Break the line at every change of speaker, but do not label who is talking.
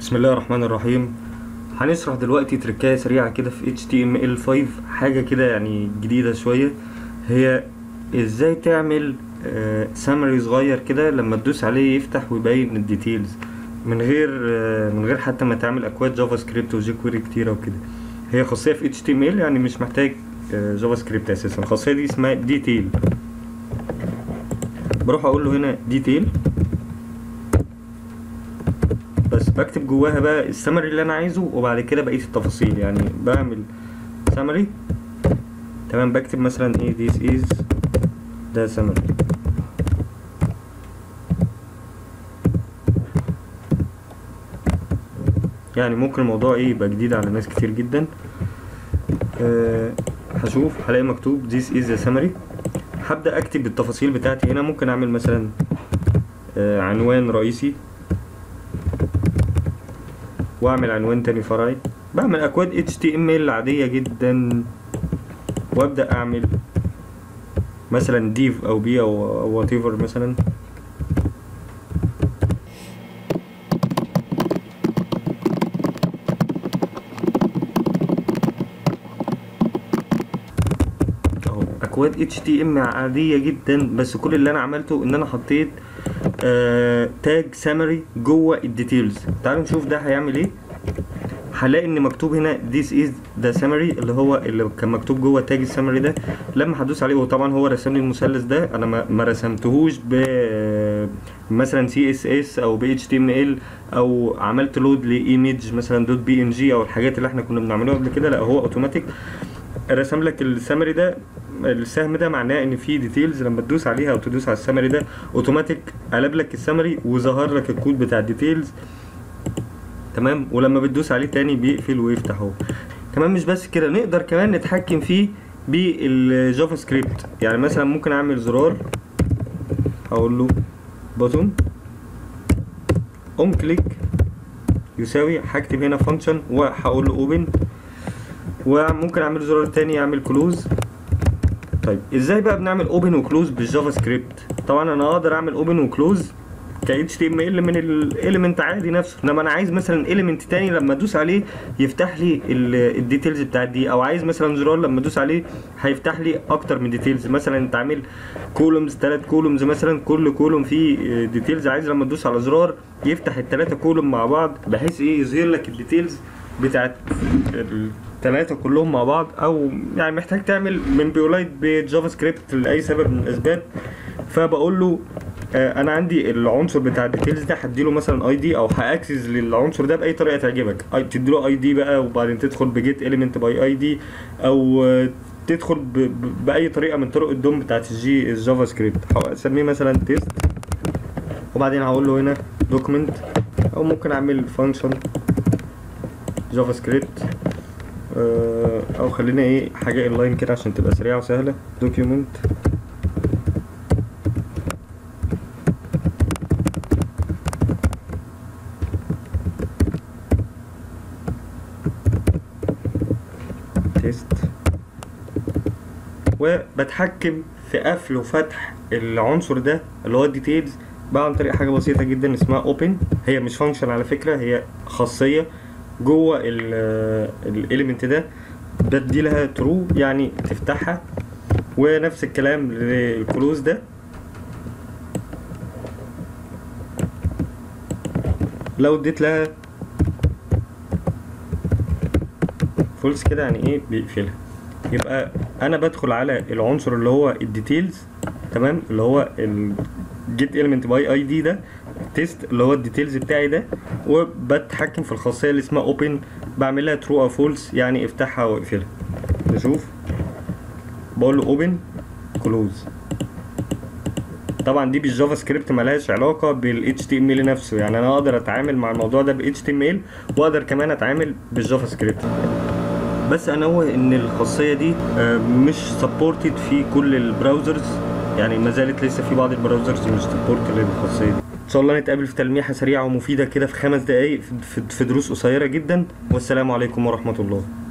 بسم الله الرحمن الرحيم هنشرح دلوقتي تركاية سريعة كده في HTML5 حاجة كده يعني جديدة شوية هي ازاي تعمل سامري صغير كده لما تدوس عليه يفتح ويبين الديتيلز من غير آه، من غير حتى ما تعمل اكواد جافا سكريبت وجي كويري كتيرة وكده هي خاصية في HTML يعني مش محتاج آه، جافا سكريبت اساسا الخاصية دي اسمها ديتيل بروح اقول له هنا ديتيل بس بكتب جواها بقى السمري اللي انا عايزه وبعد كده بقيه التفاصيل يعني بعمل سمري تمام بكتب مثلا ايه this is ده سمري يعني ممكن الموضوع ايه يبقى جديد على ناس كتير جدا أه هشوف هلاقي مكتوب this is the summary هبدأ اكتب التفاصيل بتاعتي هنا ممكن اعمل مثلا أه عنوان رئيسي واعمل عنوان تاني فرعي بعمل اكواد HTML عادية جدا وابدأ اعمل مثلا ديف او بي او وات ايفر مثلا اهو اكواد HTML عادية جدا بس كل اللي انا عملته ان انا حطيت آه تاج سامري جوه الديتيلز تعالوا نشوف ده هيعمل ايه هلاقي ان مكتوب هنا this is the summary اللي هو اللي كان مكتوب جوه تاج السامري ده لما هدوس عليه وطبعا هو رسم لي المثلث ده انا ما ما رسمتهوش ب مثلا سي اس اس او ب اتش تي ام ال او عملت لود لايمج مثلا دوت بي ان جي او الحاجات اللي احنا كنا بنعملوها قبل كده لا هو اوتوماتيك رسم لك السامري ده السهم ده معناه ان في ديتيلز لما تدوس عليها او تدوس على السامري ده اوتوماتيك قلب لك السامري وظهر لك الكود بتاع الديتيلز تمام ولما بتدوس عليه تاني بيقفل ويفتح اهو كمان مش بس كده نقدر كمان نتحكم فيه بالجافا سكريبت يعني مثلا ممكن اعمل زرار اقول له بوتون اون كليك يساوي هكتب هنا فانكشن وهقول له اوبن وممكن اعمل زرار تاني اعمل كلوز طيب ازاي بقى بنعمل اوبن وكلوز بالجافا سكريبت طبعا انا اقدر اعمل اوبن وكلوز ك اتش تي ام ال من الاليمنت عادي نفسه انما انا عايز مثلا اليمنت تاني لما ادوس عليه يفتح لي الديتيلز بتاعت دي او عايز مثلا زرار لما ادوس عليه هيفتح لي اكتر من ديتيلز مثلا انت عامل كولومز ثلاث كولومز مثلا كل كولوم فيه ديتيلز عايز لما تدوس على زرار يفتح الثلاثه كولوم مع بعض بحيث ايه يظهر لك الديتيلز بتاعت الثلاثه كلهم مع بعض او يعني محتاج تعمل مانيبيولايت بجافا سكريبت لاي سبب من الاسباب فبقول له آه، انا عندي العنصر بتاع الديتيلز ده هديله مثلا اي دي او هاكسس للعنصر ده باي طريقه تعجبك أي- تديله اي دي بقى وبعدين تدخل بجيت اليمنت باي اي دي او آه، تدخل ب- ب- باي طريقه من طرق الدوم بتاعت الجي الجافا سكريبت هسميه مثلا تيست وبعدين هقول له هنا دوكيمنت او ممكن اعمل فانكشن جافا سكريبت آه، او خلينا ايه حاجه انلاين كده عشان تبقى سريعه وسهله دوكيومنت تيست وبتحكم في قفل وفتح العنصر ده اللي هو الديتيلز بقى عن طريق حاجه بسيطه جدا اسمها اوبن هي مش فانكشن على فكره هي خاصيه جوه الاليمنت ده بدي لها ترو يعني تفتحها ونفس الكلام للكلوز ده لو اديت لها فولس كده يعني ايه بيقفلها يبقى انا بدخل على العنصر اللي هو الديتيلز تمام اللي هو الجيت element باي اي دي ده تيست اللي هو الديتيلز بتاعي ده وبتحكم في الخاصيه اللي اسمها اوبن بعمل لها ترو او فولس يعني افتحها واقفلها نشوف بقول له اوبن كلوز طبعا دي بالجافا سكريبت ملهاش علاقه بال HTML نفسه يعني انا اقدر اتعامل مع الموضوع ده ب HTML واقدر كمان اتعامل بالجافا سكريبت بس انوه ان الخاصيه دي آه، مش سبورتد في كل البراوزرز يعني ما زالت لسه في بعض البراوزرز مش سبورت للخاصيه دي ان شاء الله نتقابل في تلميحه سريعه ومفيده كده في خمس دقائق في- في في دروس قصيره جدا والسلام عليكم ورحمه الله